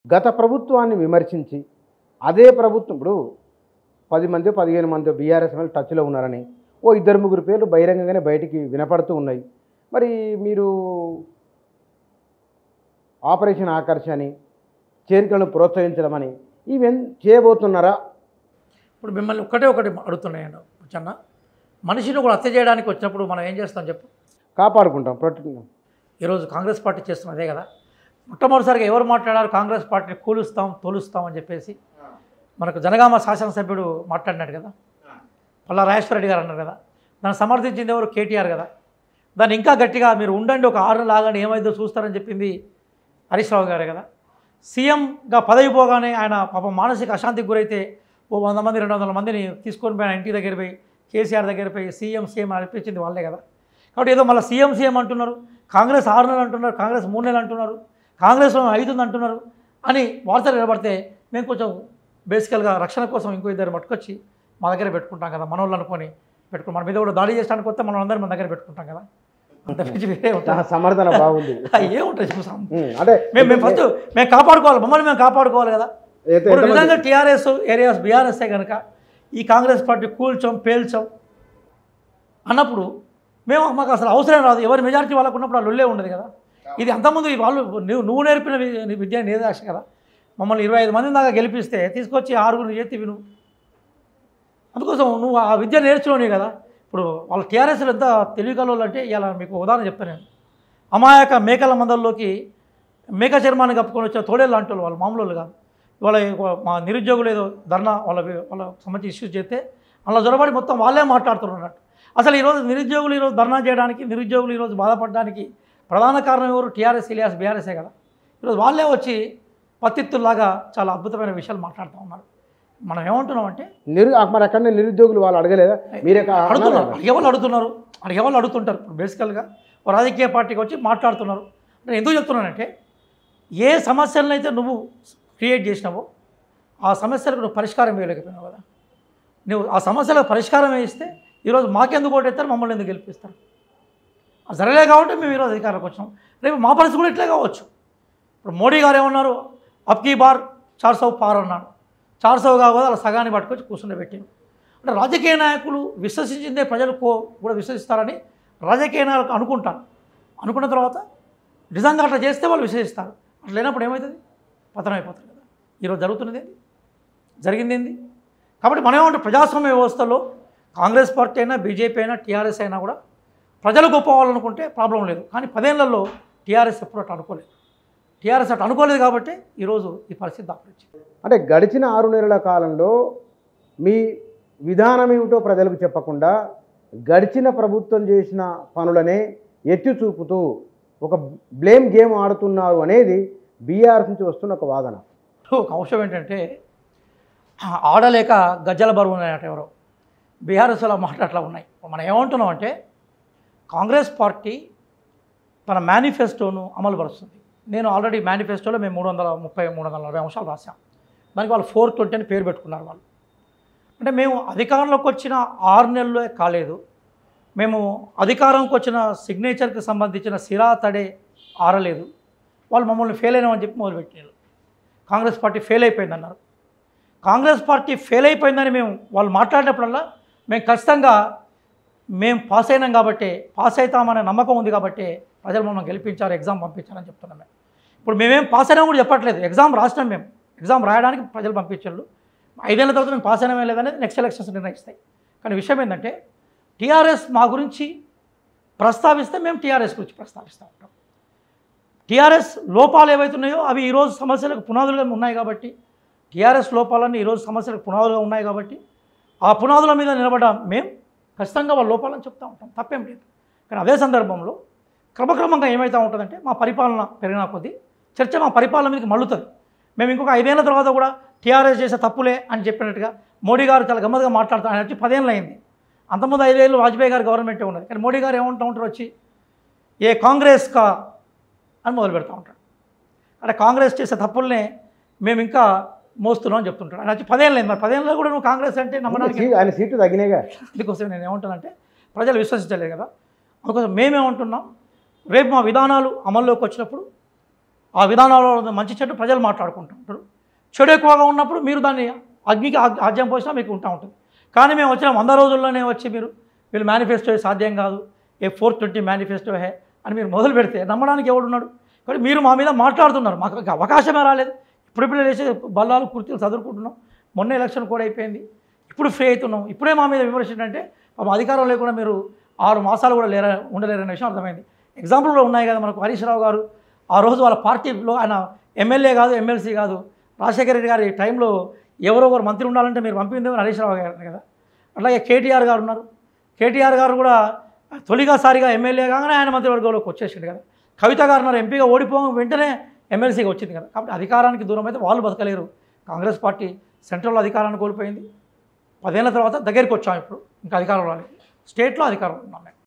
గత ప్రభుత్వాన్ని విమర్శించి అదే ప్రభుత్వం ఇప్పుడు పది మంది పదిహేను మంది బీఆర్ఎస్ వాళ్ళు టచ్లో ఉన్నారని ఓ ఇద్దరు ముగ్గురు పేర్లు బహిరంగంగానే బయటికి వినపడుతూ ఉన్నాయి మరి మీరు ఆపరేషన్ ఆకర్ష అని చేరికలను ప్రోత్సహించడమని ఇవెన్ చేయబోతున్నారా ఇప్పుడు మిమ్మల్ని ఒక్కటే ఒకటి అడుగుతున్నాయండి చెన్న మనిషిని కూడా హత్య చేయడానికి వచ్చినప్పుడు మనం ఏం చేస్తాం చెప్పు కాపాడుకుంటాం ప్రొటెక్ట్ ఈరోజు కాంగ్రెస్ పార్టీ చేస్తున్న అదే కదా మొట్టమొదటిసారిగా ఎవరు మాట్లాడారు కాంగ్రెస్ పార్టీని కూలుస్తాం తోలుస్తాం అని చెప్పేసి మనకు జనగామ శాసనసభ్యుడు మాట్లాడినాడు కదా పల్లా రాజేశ్వర రెడ్డి గారు అన్నారు కదా దాన్ని సమర్థించింది ఎవరు కేటీఆర్ కదా దాన్ని ఇంకా గట్టిగా మీరు ఉండండి ఒక ఆరు లాగానే ఏమైందో చూస్తారని చెప్పింది హరీష్ రావు గారే కదా సీఎంగా పదవి పోగానే ఆయన పాపం మానసిక అశాంతికి గురైతే ఓ వంద మంది రెండు వందల మందిని తీసుకొని పోయి ఆయన ఇంటి దగ్గర పోయి కేసీఆర్ దగ్గర పోయి సీఎం సీఎం అని అనిపించింది వాళ్ళే కదా కాబట్టి ఏదో మళ్ళీ సీఎం సీఎం అంటున్నారు కాంగ్రెస్ ఆరు నెలలు అంటున్నారు కాంగ్రెస్ మూడు నెలలు అంటున్నారు కాంగ్రెస్లో ఐదుంది అంటున్నారు అని వార్తలు నిలబడితే మేము కొంచెం బేసికల్గా రక్షణ కోసం ఇంకో ఇద్దరు పట్టుకొచ్చి మా దగ్గర పెట్టుకుంటాం కదా మనోళ్ళు అనుకొని పెట్టుకుని మన మీద కూడా దాడి చేయడానికి వస్తే మనం అందరం మన దగ్గర పెట్టుకుంటాం కదా అంత పిచ్చి వేరే ఉంటుంది సమర్థన బాగుంది ఏముంటుంది చూసాం ఉమ్, అంటే మేము మేము ఫస్ట్ మేము కాపాడుకోవాలి మమ్మల్ని మేము కాపాడుకోవాలి కదా అయితే ఇప్పుడు ఎంతమంది- నిజంగా టీఆర్ఎస్ ఏరియాస్ బీఆర్ఎస్ఏ కనుక ఈ కాంగ్రెస్ పార్టీ కూల్చాం పేల్చాం అన్నప్పుడు మేము మాకు అసలు అవసరం రాదు ఎవరి మెజారిటీ వాళ్ళకు ఉన్నప్పుడు ఆ లొల్లే ఉండదు కదా ఇది అంతకుముందు ఈ వాళ్ళు నువ్వు నువ్వు నేర్పిన వి- విద్య నీదాక్ష కదా మమ్మల్ని ఇరవై ఐదు మంది దాకా గెలిపిస్తే తీసుకొచ్చి ఆరుగురు చేతి విను అందుకోసం నువ్వు ఆ విద్య నేర్చుకోని కదా ఇప్పుడు వాళ్ళ టీఆర్ఎస్లో ఎంత తెలివికలు అంటే ఇలా మీకు ఉదాహరణ చెప్తాను నేను అమాయక మేకల మందల్లోకి మేక చర్మాన్ని కప్పుకొని వచ్చే తోడేళ్ళు లాంటి వాళ్ళు వాళ్ళు మామూలు వాళ్ళు కాదు ఇవాళ మా నిరుద్యోగులు ఏదో ధర్నా వాళ్ళ వాళ్ళ సంబంధించి ఇష్యూస్ చేస్తే అలా జొరబడి మొత్తం వాళ్ళే మాట్లాడుతున్నారు అన్నట్టు అసలు ఈరోజు నిరుద్యోగులు ఈరోజు ధర్నా చేయడానికి నిరుద్యోగులు ఈరోజు బాధపడడానికి ప్రధాన కారణం ఎవరు టీఆర్ఎస్ ఇలియాస్ బీఆర్ఎస్ఏ కదా ఈరోజు వాళ్ళే వచ్చి పత్తిత్తుల్లాగా చాలా అద్భుతమైన విషయాలు మాట్లాడుతూ ఉన్నారు మనం ఏమంటున్నాం అంటే నిరు మరి అక్కడనే నిరుద్యోగులు వాళ్ళు అడగలేదా మీరే కా- అన్నారు అడుగుతున్నారు కదా. అడిగే వాళ్ళు అడుగుతున్నారు అడిగే వాళ్ళు అడుగుతుంటారు ఇప్పుడు బేసికల్గా ఒక రాజకీయ పార్టీకి వచ్చి మాట్లాడుతున్నారు నేను ఎందుకు చెప్తున్నానంటే ఏ సమస్యలను అయితే నువ్వు క్రియేట్ చేసినావో ఆ సమస్యలకు నువ్వు పరిష్కారం వేయలేకపోయినావు కదా నువ్వు ఆ సమస్యలకు పరిష్కారం వేయిస్తే ఈరోజు మాకెందుకు ఓటేస్తారు మమ్మల్ని ఎందుకు గెలిపిస్తారు అది జరగలే కాబట్టి మేము ఈరోజు అధికారంలోకి వచ్చాం రేపు మా పరిస్థితి కూడా ఇట్లే కావచ్చు ఇప్పుడు మోడీ గారు ఏమన్నారు అబ్కీ బార్ చార్ సౌ పార్ అన్నాడు చార్ సౌ కాకపోతే అలా సగాన్ని పట్టుకొచ్చి కూర్చుండే పెట్టింది అంటే రాజకీయ నాయకులు విశ్వసించిందే ప్రజలు కో కూడా విశ్వసిస్తారని రాజకీయ నాయకులు అనుకుంటారు అనుకున్న తర్వాత నిజంగా అట్లా చేస్తే వాళ్ళు విశ్వసిస్తారు అట్లా లేనప్పుడు ఏమవుతుంది పతనం అయిపోతుంది కదా ఈరోజు జరుగుతున్నది ఏంది జరిగింది ఏంది కాబట్టి మనం ఏమంటే ప్రజాస్వామ్య వ్యవస్థలో కాంగ్రెస్ పార్టీ అయినా బీజేపీ అయినా టీఆర్ఎస్ అయినా కూడా ప్రజలు గొప్పవాలనుకుంటే ప్రాబ్లం లేదు కానీ పదేళ్లలో టీఆర్ఎస్ ఎప్పుడు అట్లా అనుకోలేదు టీఆర్ఎస్ అట్లా అనుకోలేదు కాబట్టి ఈరోజు ఈ పరిస్థితి దాపరించింది అంటే గడిచిన ఆరు నెలల కాలంలో మీ విధానం ఏమిటో ప్రజలకు చెప్పకుండా గడిచిన ప్రభుత్వం చేసిన పనులనే ఎత్తి చూపుతూ ఒక బ్లేమ్ గేమ్ ఆడుతున్నారు అనేది బీఆర్ఎస్ నుంచి వస్తున్న ఒక వాదన ఒక అంశం ఏంటంటే ఆడలేక గజ్జల బరువు ఉన్నాయట ఎవరో బీఆర్ఎస్లో మాట అట్లా ఉన్నాయి మనం ఏమంటున్నాం అంటే కాంగ్రెస్ పార్టీ తన మేనిఫెస్టోను అమలు పరుస్తుంది నేను ఆల్రెడీ మేనిఫెస్టోలో మేము మూడు వందల ముప్పై మూడు వందల నలభై అంశాలు రాసాం దానికి వాళ్ళు ఫోర్ ట్వంటీ అని పేరు పెట్టుకున్నారు వాళ్ళు అంటే మేము అధికారంలోకి వచ్చిన ఆరు నెలలే కాలేదు మేము అధికారంకి వచ్చిన సిగ్నేచర్కి సంబంధించిన సిరా తడే ఆరలేదు వాళ్ళు మమ్మల్ని ఫెయిల్ అయినామని చెప్పి మొదలుపెట్టారు కాంగ్రెస్ పార్టీ ఫెయిల్ అయిపోయిందన్నారు కాంగ్రెస్ పార్టీ ఫెయిల్ అయిపోయిందని మేము వాళ్ళు మాట్లాడినప్పుడల్లా మేము ఖచ్చితంగా మేము పాస్ అయినాం కాబట్టి పాస్ అవుతామనే నమ్మకం ఉంది కాబట్టి ప్రజలు మమ్మల్ని గెలిపించారు ఎగ్జామ్ పంపించారని చెప్తున్నాం మేము ఇప్పుడు మేమేం పాస్ అయినా కూడా చెప్పట్లేదు ఎగ్జామ్ రాసినాం మేము ఎగ్జామ్ రాయడానికి ప్రజలు పంపించారు ఐదేళ్ల తర్వాత మేము పాస్ అయినా లేదనేది నెక్స్ట్ ఎలక్షన్స్ నిర్ణయిస్తాయి కానీ విషయం ఏంటంటే టీఆర్ఎస్ మా గురించి ప్రస్తావిస్తే మేము టీఆర్ఎస్ గురించి ప్రస్తావిస్తూ ఉంటాం టీఆర్ఎస్ లోపాలు ఏవైతున్నాయో అవి ఈరోజు సమస్యలకు పునాదులుగా ఉన్నాయి కాబట్టి టీఆర్ఎస్ లోపాలన్నీ ఈరోజు సమస్యలకు పునాదులుగా ఉన్నాయి కాబట్టి ఆ పునాదుల మీద నిలబడ్డ మేము ఖచ్చితంగా వాళ్ళ లోపాలని చెప్తూ ఉంటాం తప్పేం లేదు కానీ అదే సందర్భంలో క్రమక్రమంగా ఏమవుతూ ఉంటుందంటే మా పరిపాలన పెరిగిన కొద్దీ చర్చ మా పరిపాలన మీదకి మళ్ళుతుంది మేము ఇంకొక ఐదేళ్ల తర్వాత కూడా టీఆర్ఎస్ చేసే తప్పులే అని చెప్పినట్టుగా మోడీ గారు చాలా గమ్మత్తుగా మాట్లాడుతారు ఆయన వచ్చి పదేళ్ళు అయింది అంతకుముందు ఐదేళ్ళు వాజ్పేయి గారు గవర్నమెంటే ఉన్నది కానీ మోడీ గారు ఏమంటూ ఉంటారు వచ్చి ఏ కాంగ్రెస్ కా అని మొదలు పెడతా ఉంటాడు అంటే కాంగ్రెస్ చేసే తప్పుల్నే మేము ఇంకా మోస్తున్నాం అని చెప్తుంటాడు ఆయన వచ్చి పదేళ్ళు అయింది మరి పదేళ్ళలో కూడా నువ్వు కాంగ్రెస్ అంటే నమ్మడానికి సీ- ఆయన సీటు తగ్గినాయిగా అందుకోసం నేను ఏమంటానంటే ప్రజలు విశ్వసించలేదు కదా అందుకోసం మేమేమంటున్నాం రేపు మా విధానాలు అమల్లోకి వచ్చినప్పుడు ఆ విధానాల్లో ఉన్న మంచి చెడు ప్రజలు మాట్లాడుకుంటుంటారు చెడు ఎక్కువగా ఉన్నప్పుడు మీరు దాన్ని అగ్నికి ఆగ్- ఆజ్యం పోసినా మీకు ఉంటా ఉంటుంది కానీ మేము వచ్చిన వంద రోజుల్లోనే వచ్చి మీరు వీళ్ళు మేనిఫెస్టో సాధ్యం కాదు ఏ ఫోర్ ట్వంటీ మేనిఫెస్టో హే అని మీరు మొదలు పెడితే నమ్మడానికి ఎవడున్నాడు కాబట్టి మీరు మా మీద మాట్లాడుతున్నారు మాకు ఇంకా అవకాశమే రాలేదు ఇప్పుడిప్పుడే లేచి బల్లాలు కుర్చీలు చదువుకుంటున్నాం మొన్న ఎలక్షన్ కూడా అయిపోయింది ఇప్పుడు ఫ్రీ అవుతున్నాం ఇప్పుడే మా మీద విమర్శ ఏంటంటే పాపం అధికారం లేకుండా మీరు ఆరు మాసాలు కూడా లేర ఉండలేరనే విషయం అర్థమైంది ఎగ్జాంపుల్ కూడా ఉన్నాయి కదా మనకు హరీష్ రావు గారు ఆ రోజు వాళ్ళ పార్టీలో ఆయన ఎమ్మెల్యే కాదు ఎమ్మెల్సీ కాదు రాజశేఖర రెడ్డి గారి టైంలో ఎవరో ఒకరు మంత్రి ఉండాలంటే మీరు పంపింది హరీష్ రావు గారు కదా అట్లాగే కేటీఆర్ గారు ఉన్నారు కేటీఆర్ గారు కూడా తొలిగా సారిగా ఎమ్మెల్యే కాగానే ఆయన మంత్రివర్గంలోకి వచ్చేసిండు కదా కవిత గారు ఉన్నారు ఎంపీగా ఓడిపోగా వెంటనే ఎమ్మెల్సీగా వచ్చింది కదా కాబట్టి అధికారానికి దూరం అయితే వాళ్ళు బతకలేరు కాంగ్రెస్ పార్టీ సెంట్రల్ అధికారాన్ని కోల్పోయింది పదేళ్ల తర్వాత దగ్గరికి వచ్చాం ఇప్పుడు ఇంకా అధికారం రాలేదు స్టేట్లో అధికారం ఉన్నాం మేము